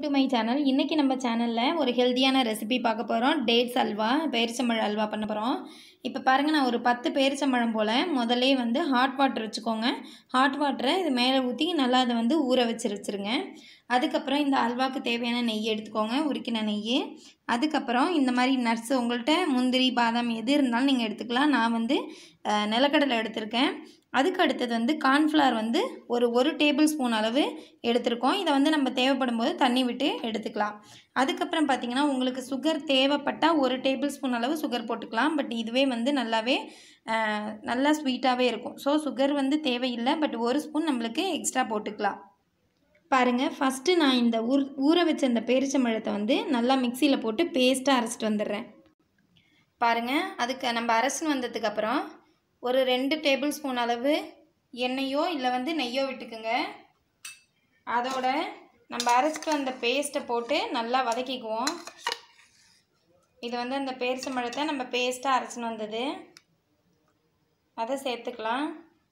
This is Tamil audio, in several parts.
டு மை சேனல் இன்றைக்கி நம்ம சேனலில் ஒரு ஹெல்த்தியான ரெசிபி பார்க்க போகிறோம் டேட்ஸ் அல்வா பேரிச்சம்பழம் அல்வா பண்ண போகிறோம் இப்போ பாருங்கள் நான் ஒரு பத்து பேரிச்சம்பழம் போல் முதல்லே வந்து ஹாட் வாட்டர் வச்சுக்கோங்க ஹாட் வாட்டரை இது மேலே ஊற்றி நல்லா அதை வந்து ஊற வச்சு வச்சுருங்க அதுக்கப்புறம் இந்த அல்வாவுக்கு தேவையான நெய் எடுத்துக்கோங்க உருக்கின நெய் அதுக்கப்புறம் இந்த மாதிரி நட்ஸ் உங்கள்கிட்ட முந்திரி பாதாம் எது இருந்தாலும் நீங்கள் எடுத்துக்கலாம் நான் வந்து அஹ், நிலக்கடலை எடுத்திருக்கேன் அதுக்கு அடுத்தது வந்து கார்ன்ஃப்ளவர் வந்து ஒரு ஒரு டேபிள் ஸ்பூன் அளவு எடுத்திருக்கோம் இதை வந்து நம்ம தேவைப்படும் போது தண்ணி விட்டு எடுத்துக்கலாம் அதுக்கப்புறம் பார்த்திங்கன்னா உங்களுக்கு சுகர் தேவைப்பட்டால் ஒரு டேபிள் ஸ்பூன் அளவு சுகர் போட்டுக்கலாம் பட் இதுவே வந்து நல்லாவே அஹ், நல்லா ஸ்வீட்டாகவே இருக்கும் ஸோ சுகர் வந்து தேவையில்லை பட் ஒரு ஸ்பூன் நம்மளுக்கு எக்ஸ்ட்ரா போட்டுக்கலாம் பாருங்கள் ஃபஸ்ட்டு நான் இந்த ஊர் ஊற வச்ச இந்த பேரிச்சம்பழத்தை வந்து நல்லா மிக்சியில் போட்டு பேஸ்ட்டாக அரைச்சிட்டு வந்துடுறேன் பாருங்கள் அதுக்கு நம்ம அரைச்சின்னு வந்ததுக்கப்புறம் ஒரு ரெண்டு டேபிள் ஸ்பூன் அளவு எண்ணெயோ இல்லை வந்து நெய்யோ விட்டுக்குங்க அதோட நம்ம அரைச்சிட்டு வந்த பேஸ்ட்டை போட்டு நல்லா வதக்கிக்குவோம் இது வந்து அந்த பேரிச்சம்பழத்தை நம்ம பேஸ்ட்டாக அரைச்சின்னு வந்தது அதை சேர்த்துக்கலாம்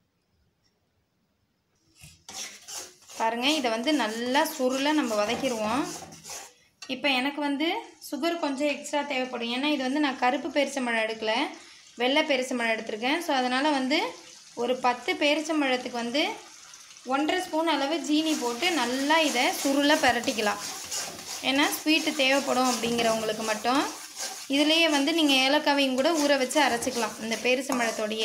பாருங்கள் இதை வந்து நல்லா சுருளை நம்ம வதக்கிடுவோம் இப்போ எனக்கு வந்து சுகர் கொஞ்சம் எக்ஸ்ட்ரா தேவைப்படும் ஏன்னா இது வந்து நான் கருப்பு பேரிச்சம்பழம் எடுக்கல வெள்ளை பேரிச்சம்பழம் எடுத்திருக்கேன் ஸோ அதனால் வந்து ஒரு பத்து பேரிச்சம்பழத்துக்கு வந்து ஒன்றரை ஸ்பூன் அளவு ஜீனி போட்டு நல்லா இதை சுருளை பரட்டிக்கலாம் ஏன்னா ஸ்வீட்டு தேவைப்படும் அப்படிங்கிறவங்களுக்கு மட்டும் இதுலேயே வந்து நீங்கள் ஏலக்காவையும் கூட ஊற வச்சு அரைச்சிக்கலாம் இந்த பேரிச்சம்பழத்தோடையே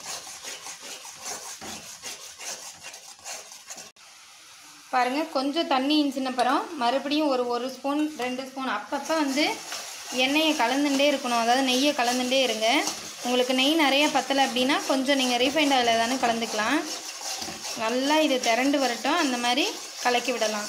பாருங்கள் கொஞ்சம் தண்ணி இன்ச்சினப்புறம் மறுபடியும் ஒரு ஒரு ஸ்பூன் ரெண்டு ஸ்பூன் அப்பப்போ வந்து எண்ணெயை கலந்துட்டே இருக்கணும் அதாவது நெய்யை கலந்துட்டே இருங்க உங்களுக்கு நெய் நிறைய பத்தலை அப்படின்னா கொஞ்சம் நீங்கள் ரீஃபைண்ட் ஆயில் தானே கலந்துக்கலாம் நல்லா இது திரண்டு வரட்டும் அந்த மாதிரி கலக்கி விடலாம்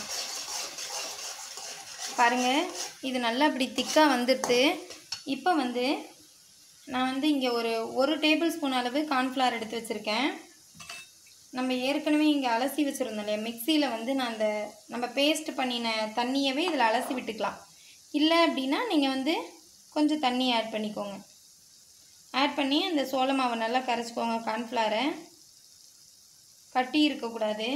பாருங்கள் இது நல்லா இப்படி திக்காக வந்துடுது இப்போ வந்து நான் வந்து இங்கே ஒரு ஒரு டேபிள் ஸ்பூன் அளவு கார்ன்ஃப்ளவர் எடுத்து வச்சுருக்கேன் நம்ம ஏற்கனவே இங்கே அலசி வச்சுருந்தோம் இல்லையா மிக்சியில் வந்து நான் அந்த நம்ம பேஸ்ட் பண்ணின தண்ணியவே இதில் அலசி விட்டுக்கலாம் இல்லை அப்படின்னா நீங்கள் வந்து கொஞ்சம் தண்ணி ஆட் பண்ணிக்கோங்க ஆட் பண்ணி அந்த சோள மாவை நல்லா கரைச்சிக்கோங்க கார்ன்ஃப்ளவரை கட்டி இருக்கக்கூடாது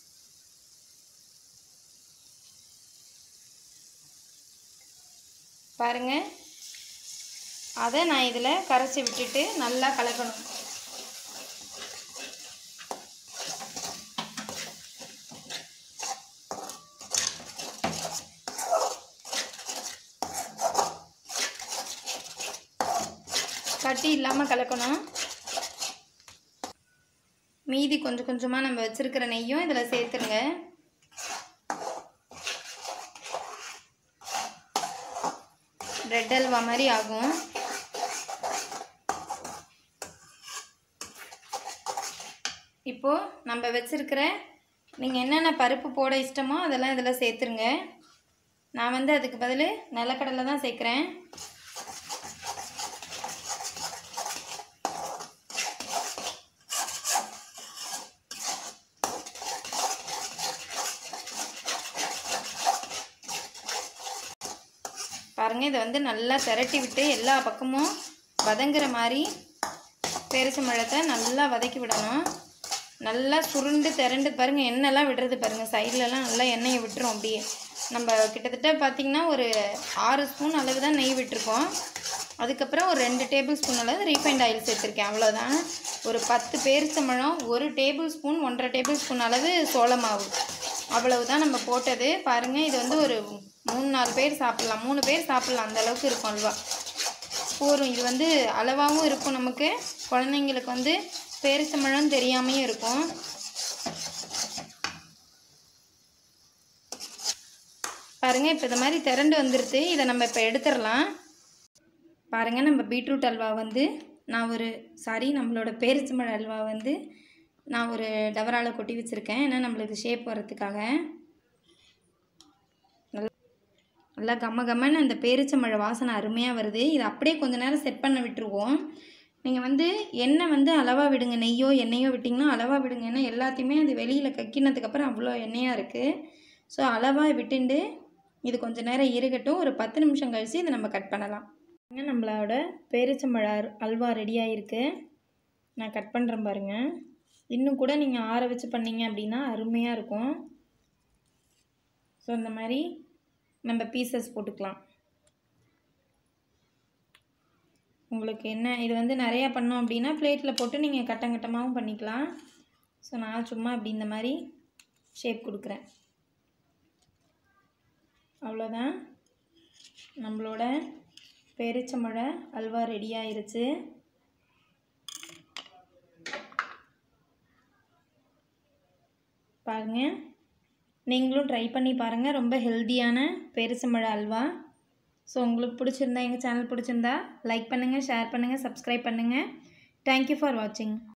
பாருங்கள் அதை நான் இதில் கரைச்சி விட்டுட்டு நல்லா கலக்கணும் கட்டி இல்லாமல் கலக்கணும் மீதி கொஞ்சம் கொஞ்சமாக நம்ம வச்சுருக்கிற நெய்யும் இதில் சேர்த்துருங்க பிரெட் அல்வா மாதிரி ஆகும் இப்போது நம்ம வச்சுருக்கிற நீங்கள் என்னென்ன பருப்பு போட இஷ்டமோ அதெல்லாம் இதில் சேர்த்துருங்க நான் வந்து அதுக்கு பதில் நிலக்கடலை தான் சேர்க்குறேன் பாருங்கள் இதை வந்து நல்லா திரட்டி விட்டு எல்லா பக்கமும் வதங்குற மாதிரி பேரிச்சம்பழத்தை நல்லா வதக்கி விடணும் நல்லா சுருண்டு திரண்டு பாருங்கள் எண்ணெய்லாம் விடுறது பாருங்கள் சைட்லலாம் நல்லா எண்ணெயை விட்டுரும் அப்படியே நம்ம கிட்டத்தட்ட பார்த்திங்கன்னா ஒரு ஆறு ஸ்பூன் அளவு தான் நெய் விட்டுருக்கோம் அதுக்கப்புறம் ஒரு ரெண்டு டேபிள் ஸ்பூன் அளவு ரீஃபைண்ட் ஆயில் சேர்த்துருக்கேன் அவ்வளோதான் ஒரு பத்து பேரிச்சம்பழம் ஒரு டேபிள் ஸ்பூன் ஒன்றரை டேபிள் ஸ்பூன் அளவு சோள மாவு அவ்வளவு தான் நம்ம போட்டது பாருங்கள் இது வந்து ஒரு மூணு நாலு பேர் சாப்பிட்லாம் மூணு பேர் சாப்பிட்லாம் அந்த அளவுக்கு இருக்கும் அல்வா போரும் இது வந்து அளவாகவும் இருக்கும் நமக்கு குழந்தைங்களுக்கு வந்து பேரிச்சம்பழம் தெரியாமையும் இருக்கும் பாருங்கள் இப்போ இந்த மாதிரி திரண்டு வந்துடுது இதை நம்ம இப்போ எடுத்துடலாம் பாருங்கள் நம்ம பீட்ரூட் அல்வா வந்து நான் ஒரு சாரி நம்மளோட பேரிச்சம்பழ அல்வா வந்து நான் ஒரு டவரால் கொட்டி வச்சுருக்கேன் ஏன்னா நம்மளுக்கு ஷேப் வரத்துக்காக நல்லா கம்ம கம்மன்னு அந்த பேரிச்சம்பழ வாசனை அருமையாக வருது இது அப்படியே கொஞ்ச நேரம் செட் பண்ண விட்டுருவோம் நீங்கள் வந்து எண்ணெய் வந்து அளவாக விடுங்க நெய்யோ எண்ணெயோ விட்டிங்கன்னா அளவாக விடுங்க ஏன்னா எல்லாத்தையுமே அது வெளியில் கக்கினதுக்கப்புறம் அவ்வளோ எண்ணெயாக இருக்குது ஸோ அளவாக விட்டுண்டு இது கொஞ்ச நேரம் இருக்கட்டும் ஒரு பத்து நிமிஷம் கழித்து இதை நம்ம கட் பண்ணலாம் பாருங்க, நம்மளோட பேரிச்சம்பழ அல்- அல்வா ரெடி ஆகிருக்கு நான் கட் பண்ணுறேன் பாருங்கள் இன்னும் கூட நீங்கள் ஆற வச்சு பண்ணீங்க அப்படின்னா அருமையாக இருக்கும் ஸோ இந்த மாதிரி நம்ம பீசஸ் போட்டுக்கலாம் உங்களுக்கு என்ன இது வந்து நிறையா பண்ணோம் அப்படின்னா பிளேட்டில் போட்டு நீங்கள் கட்டம் கட்டமாகவும் பண்ணிக்கலாம் ஸோ நான் சும்மா இப்படி இந்த மாதிரி ஷேப் கொடுக்குறேன் அவ்வளோதான் நம்மளோட பேரிச்சம்பழ அல்வா ரெடி ஆயிருச்சு பாருங்கள் நீங்களும் ட்ரை பண்ணி பாருங்கள் ரொம்ப ஹெல்த்தியான பேரிச்சம்பழ அல்வா ஸோ உங்களுக்கு பிடிச்சிருந்தா எங்கள் சேனல் பிடிச்சிருந்தா லைக் பண்ணுங்கள் ஷேர் பண்ணுங்கள் சப்ஸ்கிரைப் பண்ணுங்கள் தேங்க்யூ ஃபார் வாட்சிங்